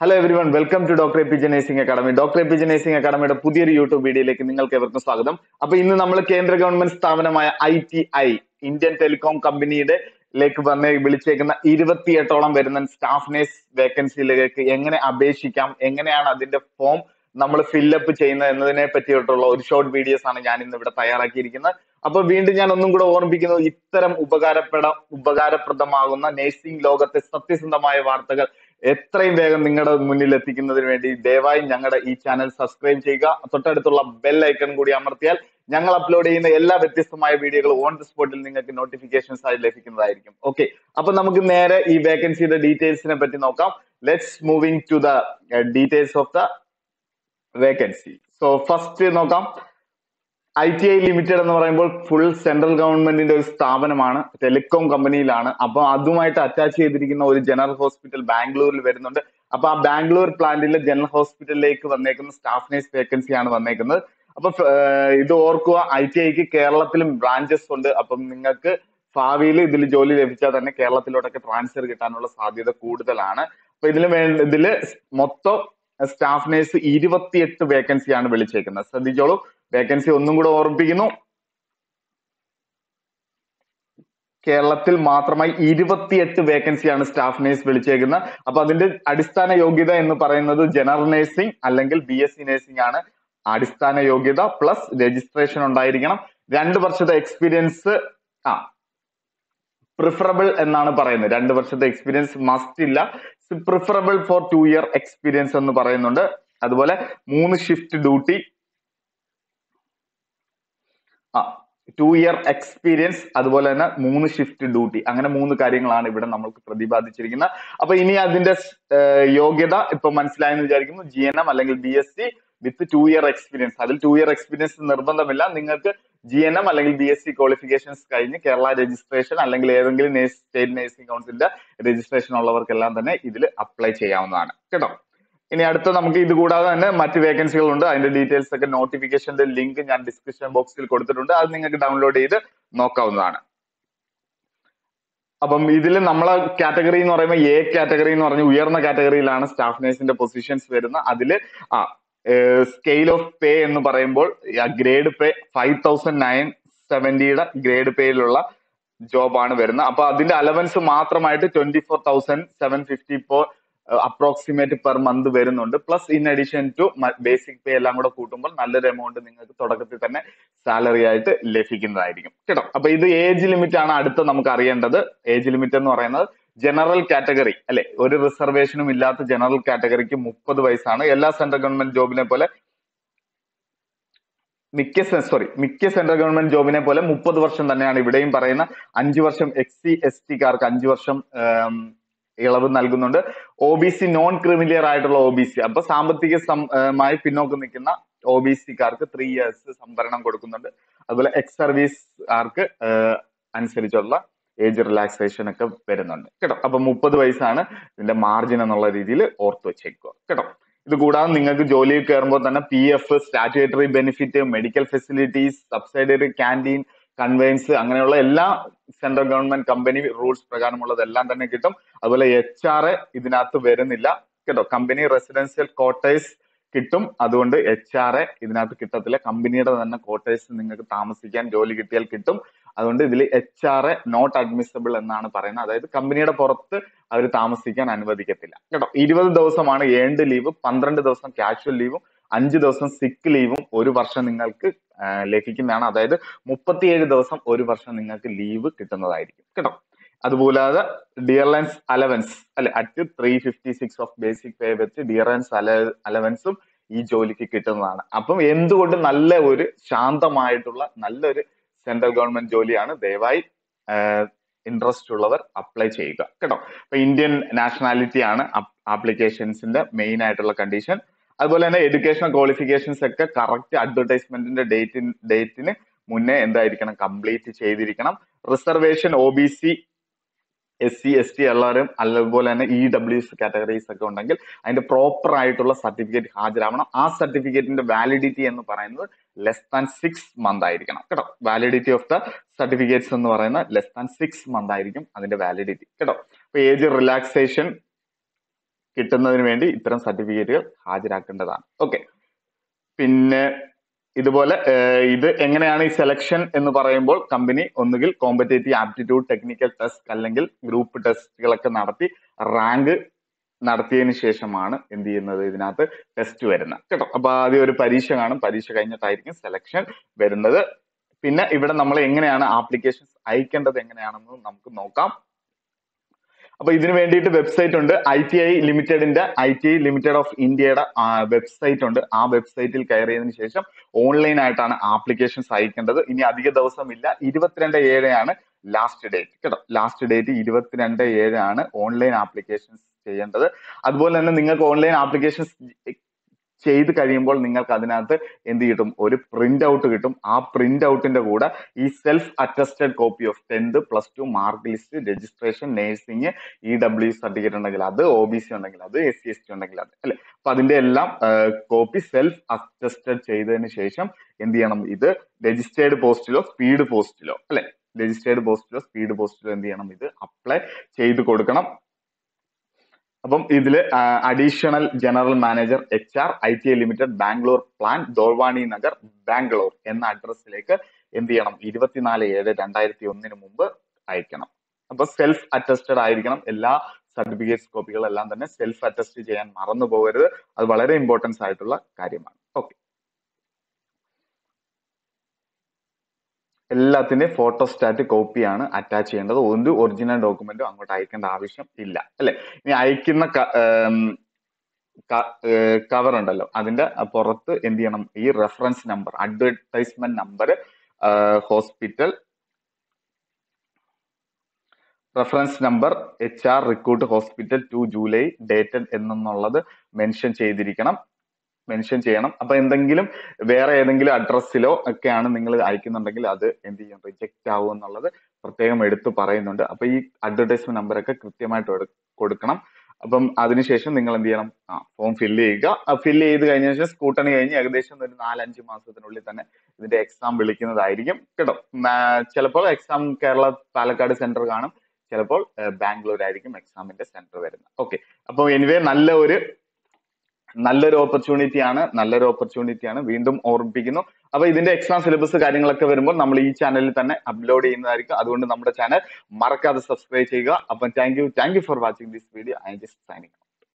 hello everyone welcome to doctor A P J nursing academy doctor A P J nursing അക്കാഡമിയുടെ പുതിയൊരു YouTube വീഡിയോയിലേക്ക് നിങ്ങൾക്ക് എവർക്കും സ്വാഗതം അപ്പൊ ഇന്ന് നമ്മൾ കേന്ദ്ര ഗവൺമെന്റ് സ്ഥാപനമായ I T I Indian telecom കമ്പനിയുടെ ലേക്ക് വന്ന് വിളിച്ചേക്കുന്ന ഇരുപത്തിയെട്ടോളം വരുന്ന സ്റ്റാഫ് നേഴ്സ് വേക്കൻസിയിലേക്ക് എങ്ങനെ അപേക്ഷിക്കാം എങ്ങനെയാണ് അതിന്റെ ഫോം നമ്മൾ ഫില്ലപ്പ് ചെയ്യുന്നത് എന്നതിനെ പറ്റിയിട്ടുള്ള ഒരു ഷോർട്ട് വീഡിയോസ് ആണ് ഞാൻ ഇന്ന് ഇവിടെ തയ്യാറാക്കിയിരിക്കുന്നത് അപ്പൊ വീണ്ടും ഞാൻ ഒന്നും കൂടെ ഓർമ്മിക്കുന്നത് ഇത്തരം ഉപകാരപ്പെട ഉപകാരപ്രദമാകുന്ന നഴ്സിംഗ് ലോകത്തെ സത്യസന്ധമായ വാർത്തകൾ എത്രയും വേഗം നിങ്ങളുടെ മുന്നിൽ എത്തിക്കുന്നതിന് വേണ്ടി ദയവായി ഞങ്ങളുടെ ഈ ചാനൽ സബ്സ്ക്രൈബ് ചെയ്യുക തൊട്ടടുത്തുള്ള ബെൽ ഐക്കൺ കൂടി അമർത്തിയാൽ ഞങ്ങൾ അപ്ലോഡ് ചെയ്യുന്ന എല്ലാ വ്യത്യസ്തമായ വീഡിയോകളും ഓൺ ദി സ്പോട്ടിൽ നിങ്ങൾക്ക് നോട്ടിഫിക്കേഷൻസ് ആയി ലഭിക്കുന്നതായിരിക്കും ഓക്കെ അപ്പൊ നമുക്ക് നേരെ ഈ വേക്കൻസിയുടെ ഡീറ്റെയിൽസിനെ പറ്റി നോക്കാം let's moving to the details of the vacancy so first നോക്കാം ഐ ടി ഐ ലിമിറ്റഡ് എന്ന് പറയുമ്പോൾ ഫുൾ സെൻട്രൽ ഗവൺമെന്റിന്റെ ഒരു സ്ഥാപനമാണ് ടെലികോം കമ്പനിയിലാണ് അപ്പൊ അതുമായിട്ട് അറ്റാച്ച് ചെയ്തിരിക്കുന്ന ഒരു ജനറൽ ഹോസ്പിറ്റൽ ബാംഗ്ലൂരിൽ വരുന്നുണ്ട് അപ്പൊ ആ ബാംഗ്ലൂർ പ്ലാന്റിലെ ജനറൽ ഹോസ്പിറ്റലിലേക്ക് വന്നേക്കുന്ന സ്റ്റാഫ് നേഴ്സ് വേക്കൻസി ആണ് വന്നേക്കുന്നത് അപ്പൊ ഏർ ഇത് ഓർക്കുക ഐ ടി ഐക്ക് കേരളത്തിലും ബ്രാഞ്ചസ് ഉണ്ട് അപ്പം നിങ്ങൾക്ക് ഭാവിയിൽ ഇതിൽ ജോലി ലഭിച്ചാൽ തന്നെ കേരളത്തിലോട്ടൊക്കെ ട്രാൻസ്ഫർ കിട്ടാനുള്ള സാധ്യത കൂടുതലാണ് അപ്പൊ ഇതിൽ വേണ്ട ഇതില് മൊത്തം സ്റ്റാഫ് നേഴ്സ് ഇരുപത്തിയെട്ട് വേക്കൻസിയാണ് വിളിച്ചേക്കുന്നത് ശ്രദ്ധിച്ചോളൂ വേക്കൻസി ഒന്നും കൂടെ ഓർമ്മിപ്പിക്കുന്നു കേരളത്തിൽ മാത്രമായി ഇരുപത്തിയെട്ട് വേക്കൻസിയാണ് സ്റ്റാഫ് നേഴ്സ് വിളിച്ചേക്കുന്നത് അപ്പൊ അതിന്റെ അടിസ്ഥാന യോഗ്യത എന്ന് പറയുന്നത് ജനറൽ നേഴ്സിംഗ് അല്ലെങ്കിൽ ബി എസ് സി നേഴ്സിംഗ് ആണ് അടിസ്ഥാന യോഗ്യത പ്ലസ് രജിസ്ട്രേഷൻ ഉണ്ടായിരിക്കണം രണ്ട് വർഷത്തെ എക്സ്പീരിയൻസ് ആ പ്രിഫറബിൾ എന്നാണ് പറയുന്നത് രണ്ട് വർഷത്തെ എക്സ്പീരിയൻസ് മസ്റ്റ് ഇല്ല preferable for two year experience എന്ന് പറയുന്നുണ്ട് അതുപോലെ മൂന്ന് ഷിഫ്റ്റ് ഡ്യൂട്ടി ആ ടു ഇയർ എക്സ്പീരിയൻസ് അതുപോലെ തന്നെ മൂന്ന് ഷിഫ്റ്റ് ഡ്യൂട്ടി അങ്ങനെ മൂന്ന് കാര്യങ്ങളാണ് ഇവിടെ നമ്മൾക്ക് പ്രതിപാദിച്ചിരിക്കുന്നത് അപ്പൊ ഇനി അതിന്റെ ഏർ, യോഗ്യത ഇപ്പൊ മനസ്സിലായെന്ന് വിചാരിക്കുന്നു ജി എൻ എം അല്ലെങ്കിൽ B S C with two year experience അതിൽ ടു ഇയർ എക്സ്പീരിയൻസ് നിർബന്ധമില്ല നിങ്ങൾക്ക് ജി എൻ എം അല്ലെങ്കിൽ ബി എസ് സി ക്വാളിഫിക്കേഷൻസ് കഴിഞ്ഞ് കേരള രജിസ്ട്രേഷൻ അല്ലെങ്കിൽ ഏതെങ്കിലും സ്റ്റേറ്റ് നഴ്സിംഗ് കൗൺസിലിന്റെ രജിസ്ട്രേഷൻ ഉള്ളവർക്കെല്ലാം തന്നെ ഇതിൽ അപ്ലൈ ചെയ്യാവുന്നതാണ് കേട്ടോ ഇനി അടുത്ത നമുക്ക് ഇത് കൂടാതെ തന്നെ മറ്റ് വേക്കൻസികളുണ്ട് അതിന്റെ ഡീറ്റെയിൽസ് ഒക്കെ നോട്ടിഫിക്കേഷന്റെ ലിങ്ക് ഞാൻ ഡിസ്ക്രിപ്ഷൻ ബോക്സിൽ കൊടുത്തിട്ടുണ്ട് അത് നിങ്ങൾക്ക് ഡൗൺലോഡ് ചെയ്ത് നോക്കാവുന്നതാണ് അപ്പം ഇതിൽ നമ്മളെ കാറ്റഗറി എന്ന് പറയുമ്പോൾ എ കാറ്റഗറി എന്ന് പറഞ്ഞ ഉയർന്ന കാറ്റഗറിയിലാണ് സ്റ്റാഫ് നേഴ്സിന്റെ പൊസിഷൻസ് വരുന്നത് അതിൽ ആ സ്കെയിൽ ഓഫ് പേ എന്ന് പറയുമ്പോൾ grade pay five thousand nine സെവന്റിയുടെ ഗ്രേഡ് പേയിലുള്ള ജോബാണ് വരുന്നത് അപ്പൊ അതിന്റെ അലവൻസ് മാത്രമായിട്ട് twenty four thousand seven fifty four approximate per month വരുന്നുണ്ട് plus in addition to basic pay എല്ലാം കൂടെ കൂട്ടുമ്പോൾ നല്ലൊരു എമൗണ്ട് നിങ്ങൾക്ക് തുടക്കത്തിൽ തന്നെ സാലറി ആയിട്ട് ലഭിക്കുന്നതായിരിക്കും കേട്ടോ അപ്പൊ ഇത് ഏജ് ലിമിറ്റ് ആണ് അടുത്ത നമുക്ക് അറിയേണ്ടത് ഏജ് ലിമിറ്റ് എന്ന് പറയുന്നത് ജനറൽ കാറ്റഗറി അല്ലെ ഒരു റിസർവേഷനും ഇല്ലാത്ത ജനറൽ കാറ്റഗറിക്ക് മുപ്പത് വയസ്സാണ് എല്ലാ സെൻട്രൽ ഗവൺമെന്റ് ജോബിനെ പോലെ മിക്ക സോറി മിക്ക സെൻട്രൽ ഗവൺമെന്റ് ജോബിനെ പോലെ മുപ്പത് വർഷം തന്നെയാണ് ഇവിടെയും പറയുന്ന അഞ്ചു വർഷം എക്സ് സി എസ് ടിക്കാർക്ക് അഞ്ചു വർഷം ആം, ഇളവ് നൽകുന്നുണ്ട് O B C non creamy layer ആയിട്ടുള്ള ഒ ബി സി അപ്പൊ സാമ്പത്തിക സം- മായി പിന്നോക്കം നിൽക്കുന്ന ഒ ബി സിക്കാർക്ക് ത്രീ ഇയേഴ്സ് സംവരണം കൊടുക്കുന്നുണ്ട് അതുപോലെ എക്സ് സർവീസുകാർക്ക് അനുസരിച്ചുള്ള ഏജ് റിലാക്സേഷൻ ഒക്കെ വരുന്നുണ്ട് കേട്ടോ അപ്പൊ മുപ്പത് വയസ്സാണ് ഇതിന്റെ മാർജിൻ എന്നുള്ള രീതിയിൽ ഓർത്ത് വെച്ചേക്കുക കേട്ടോ ഇത് കൂടാതെ നിങ്ങൾക്ക് ജോലിയിൽ കയറുമ്പോൾ തന്നെ P F statutory benefit medical facilities subsidiary canteen conveyance അങ്ങനെയുള്ള എല്ലാ സെൻട്രൽ ഗവൺമെന്റ് കമ്പനി റൂൾസ് പ്രകാരമുള്ളതെല്ലാം തന്നെ കിട്ടും അതുപോലെ എച്ച് ആർ ഇതിനകത്ത് വരുന്നില്ല കേട്ടോ കമ്പനി റെസിഡൻഷ്യൽ ക്വാർട്ടേഴ്സ് കിട്ടും അതുകൊണ്ട് എച്ച് ആർ ഇതിനകത്ത് കിട്ടത്തില്ല കമ്പനിയുടെ തന്നെ ക്വാർട്ടേഴ്സ് നിങ്ങൾക്ക് താമസിക്കാൻ ജോലി കിട്ടിയാൽ കിട്ടും അതുകൊണ്ട് ഇതിൽ എച്ച് ആർ നോട്ട് അഡ്മിസിബിൾ എന്നാണ് പറയുന്നത് അതായത് കമ്പനിയുടെ പുറത്ത് അവർ താമസിക്കാൻ അനുവദിക്കത്തില്ല കേട്ടോ ഇരുപത് ദിവസമാണ് ഏൺഡ് ലീവ് പന്ത്രണ്ട് ദിവസം കാഷ്വൽ ലീവും അഞ്ച് ദിവസം സിക്ക് ലീവും ഒരു വർഷം നിങ്ങൾക്ക് ആ, ലഭിക്കുന്നതാണ് അതായത് മുപ്പത്തിയേഴ് ദിവസം ഒരു വർഷം നിങ്ങൾക്ക് ലീവ് കിട്ടുന്നതായിരിക്കും കേട്ടോ അതുകൂടാതെ ഡിയർലൻസ് അലവൻസ് അല്ലെ at three fifty six of basic pay വെച്ച് ഡിയറൻസ് അല അലവൻസും ഈ ജോലിക്ക് കിട്ടുന്നതാണ് അപ്പം എന്തുകൊണ്ട് നല്ല ഒരു ശാന്തമായിട്ടുള്ള നല്ലൊരു സെൻട്രൽ ഗവൺമെന്റ് ജോലിയാണ് ദയവായി ഇൻട്രസ്റ്റ് ഉള്ളവർ അപ്ലൈ ചെയ്യുക കേട്ടോ അപ്പൊ ഇന്ത്യൻ നാഷണാലിറ്റി ആണ് ആപ്ലിക്കേഷൻസിന്റെ മെയിൻ ആയിട്ടുള്ള കണ്ടീഷൻ അതുപോലെ തന്നെ എഡ്യൂക്കേഷണൽ ക്വാളിഫിക്കേഷൻസ് ഒക്കെ കറക്റ്റ് അഡ്വർടൈസ്മെന്റിന്റെ ഡേറ്റിൻ ഡേറ്റിന് മുന്നേ എന്തായിരിക്കണം കംപ്ലീറ്റ് ചെയ്തിരിക്കണം reservation O B C S C S T എല്ലാവരും അതുപോലെ തന്നെ ഇ ഡബ്ല്യു കാറ്റഗറീസ് ഒക്കെ ഉണ്ടെങ്കിൽ അതിന്റെ പ്രോപ്പർ ആയിട്ടുള്ള സർട്ടിഫിക്കറ്റ് ഹാജരാവണം ആ സർട്ടിഫിക്കറ്റിന്റെ വാലിഡിറ്റി എന്ന് പറയുന്നത് ലെസ് ദാൻ സിക്സ് മന്ത് ആയിരിക്കണം കേട്ടോ വാലിഡിറ്റി ഓഫ് ദ സർട്ടിഫിക്കറ്റ്സ് എന്ന് പറയുന്നത് ലെസ് ദാൻ സിക്സ് മന്ത് ആയിരിക്കും അതിന്റെ വാലിഡിറ്റി കേട്ടോ അപ്പൊ ഏജ് റിലാക്സേഷൻ കിട്ടുന്നതിന് വേണ്ടി ഇത്തരം സർട്ടിഫിക്കറ്റുകൾ ഹാജരാക്കേണ്ടതാണ് ഓക്കെ പിന്നെ ഇതുപോലെ ഏഹ്, ഇത് എങ്ങനെയാണ് ഈ സെലക്ഷൻ എന്ന് പറയുമ്പോൾ കമ്പനി ഒന്നുകിൽ കോമ്പറ്റേറ്റീവ് ആപ്റ്റിറ്റ്യൂഡ് ടെക്നിക്കൽ ടെസ്റ്റ് അല്ലെങ്കിൽ ഗ്രൂപ്പ് ടെസ്റ്റുകളൊക്കെ നടത്തി റാങ്ക് നടത്തിയതിന് ശേഷമാണ് എന്ത് ചെയ്യുന്നത് ഇതിനകത്ത് ടെസ്റ്റ് വരുന്നത് കേട്ടോ അപ്പൊ ആദ്യം ഒരു പരീക്ഷ കാണും പരീക്ഷ കഴിഞ്ഞിട്ടായിരിക്കും സെലക്ഷൻ വരുന്നത് പിന്നെ ഇവിടെ നമ്മൾ എങ്ങനെയാണ് ആപ്ലിക്കേഷൻസ് അയക്കേണ്ടത് എങ്ങനെയാണെന്ന് നമുക്ക് നോക്കാം അപ്പൊ ഇതിന് വേണ്ടിയിട്ട് വെബ്സൈറ്റ് ഉണ്ട് ഐ ടി ഐ ലിമിറ്റഡിന്റെ I T I limited of ഇന്ത്യയുടെ വെബ്സൈറ്റ് ഉണ്ട് ആ വെബ്സൈറ്റിൽ കയറിയതിനു ശേഷം ഓൺലൈൻ ആയിട്ടാണ് ആപ്ലിക്കേഷൻസ് അയക്കേണ്ടത് ഇനി അധിക ദിവസമില്ല ഇരുപത്തിരണ്ട് ഏഴാണ് ലാസ്റ്റ് ഡേറ്റ് കേട്ടോ ലാസ്റ്റ് ഡേറ്റ് ഇരുപത്തിരണ്ട് ഏഴാണ് ഓൺലൈൻ ആപ്ലിക്കേഷൻസ് ചെയ്യേണ്ടത് അതുപോലെ തന്നെ നിങ്ങൾക്ക് ഓൺലൈൻ ആപ്ലിക്കേഷൻസ് ചെയ്ത് കഴിയുമ്പോൾ നിങ്ങൾക്ക് അതിനകത്ത് എന്ത് കിട്ടും ഒരു പ്രിന്റ് ഔട്ട് കിട്ടും ആ പ്രിന്റ് ഔട്ടിന്റെ കൂടെ ഈ self attested copy of tenth plus two mark list registration nursing E W certificate ഉണ്ടെങ്കിൽ അത് ഒ ബി സി ഉണ്ടെങ്കിൽ അത് എസ് സി എസ് ടി ഉണ്ടെങ്കിൽ അത് അല്ലെ അപ്പൊ അതിന്റെ എല്ലാം കോപ്പി സെൽഫ് അറ്റസ്റ്റഡ് ചെയ്തതിന് ശേഷം എന്ത് ചെയ്യണം ഇത് രജിസ്റ്റേർഡ് പോസ്റ്റിലോ സ്പീഡ് പോസ്റ്റിലോ അല്ലെ രജിസ്റ്റേർഡ് പോസ്റ്റിലോ സ്പീഡ് പോസ്റ്റിലോ എന്ത് ചെയ്യണം ഇത് അപ്ലൈ ചെയ്ത് കൊടുക്കണം അപ്പം ഇതില് additional general manager H R I T I limited Bangalore plant Dooravani Nagar Bangalore എന്ന അഡ്രസ്സിലേക്ക് എന്ത് ചെയ്യണം ഇരുപത്തിനാല് ഏഴ് രണ്ടായിരത്തി ഒന്നിന് മുമ്പ് അയക്കണം അപ്പൊ സെൽഫ് അറ്റസ്റ്റഡ് ആയിരിക്കണം എല്ലാ സർട്ടിഫിക്കറ്റ്സ് കോപ്പികൾ എല്ലാം തന്നെ സെൽഫ് അറ്റസ്റ്റ് ചെയ്യാൻ മറന്നു പോകരുത് അത് വളരെ ഇമ്പോർട്ടൻസ് ആയിട്ടുള്ള കാര്യമാണ് ഓക്കെ എല്ലാത്തിന്റെയും ഫോട്ടോസ്റ്റാറ്റ് കോപ്പിയാണ് അറ്റാച്ച് ചെയ്യേണ്ടത് ഒരു ഒറിജിനൽ ഡോക്യുമെന്റും അങ്ങോട്ട് അയക്കേണ്ട ആവശ്യം ഇല്ല അല്ലെ ഇനി അയക്കുന്ന കവർ ഉണ്ടല്ലോ അതിന്റെ പുറത്ത് എന്ത് ചെയ്യണം ഈ reference number advertisement number hospital reference number H R recruit hospital two July dated എന്നുള്ളത് മെൻഷൻ ചെയ്തിരിക്കണം മെൻഷൻ ചെയ്യണം അപ്പൊ എന്തെങ്കിലും വേറെ ഏതെങ്കിലും അഡ്രസ്സിലോ ഒക്കെയാണ് നിങ്ങൾ അയക്കുന്നുണ്ടെങ്കിൽ അത് എന്ത് ചെയ്യും റിജക്റ്റ് ആവും എന്നുള്ളത് പ്രത്യേകം എടുത്തു പറയുന്നുണ്ട് അപ്പൊ ഈ അഡ്വർടൈസ്മെന്റ് നമ്പറൊക്കെ കൃത്യമായിട്ട് എടു- കൊടുക്കണം അപ്പം അതിനുശേഷം നിങ്ങൾ എന്ത് ചെയ്യണം ആ ഫോം ഫില്ല് ചെയ്യുക ഫില്ല് ചെയ്ത് കഴിഞ്ഞ ശേഷം സ്കൂട്ടണി കഴിഞ്ഞ് ഏകദേശം ഒരു നാലഞ്ച് മാസത്തിനുള്ളിൽ തന്നെ ഇതിന്റെ എക്സാം വിളിക്കുന്നതായിരിക്കും കേട്ടോ മാ- ചിലപ്പോൾ എക്സാം കേരള പാലക്കാട് സെന്റർ കാണും ചിലപ്പോൾ ബാംഗ്ലൂർ ആയിരിക്കും എക്സാമിന്റെ സെന്റർ വരുന്നത് ഓക്കെ അപ്പോൾ എനിവേ നല്ല ഒരു നല്ലൊരു ഓപ്പർച്യൂണിറ്റി ആണ് നല്ലൊരു ഓപ്പർച്യൂണിറ്റി ആണ് വീണ്ടും ഓർമ്മിപ്പിക്കുന്നു അപ്പൊ ഇതിന്റെ എക്സാം സിലബസ് കാര്യങ്ങളൊക്കെ വരുമ്പോൾ നമ്മൾ ഈ ചാനലിൽ തന്നെ അപ്ലോഡ് ചെയ്യുന്നതായിരിക്കും അതുകൊണ്ട് നമ്മുടെ ചാനൽ മറക്കാതെ സബ്സ്ക്രൈബ് ചെയ്യുക അപ്പം thank you thank you for watching this video I just signing